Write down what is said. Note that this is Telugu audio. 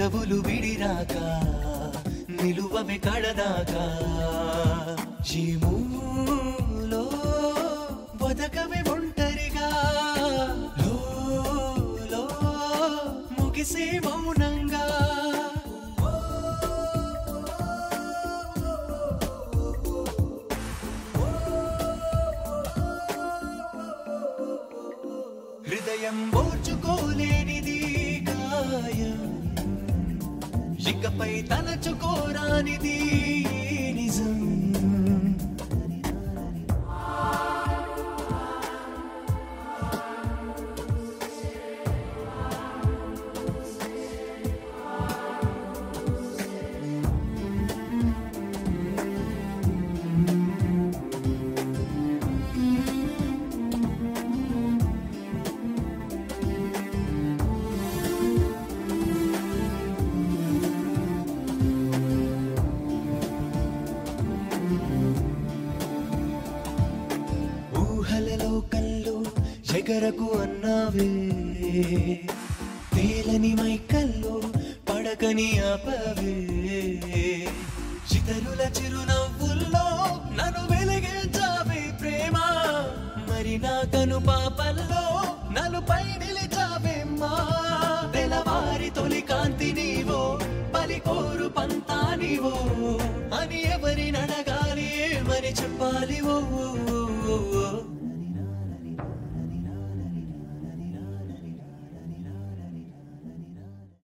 పెదవులు విడిరాక నిలువవే కడదాకా జీమూలో బతకవే ఒంటరిగా లో లో ముగిసే మౌనంగా హృదయం ఓర్చుకోలేనిది గాయం ఇకపై తలచుకోరానిది నిజం ఊహలలో కళ్ళు ఎగరకు అన్నావే తేలని మైకల్లో పడకని ఆపవే చితరుల చిరునవ్వుల్లో నన్ను వెలిగించావే ప్రేమ మరి నా కను పాపల్లో నలుపై నిలిచావే మా తెలవారి తొలి కాంతి నీవో పలికోరు పంతా నీవో అని ఎవరి నడగాలి ఏమని చెప్పాలి ఓ ఓ, ఓ, ఓ.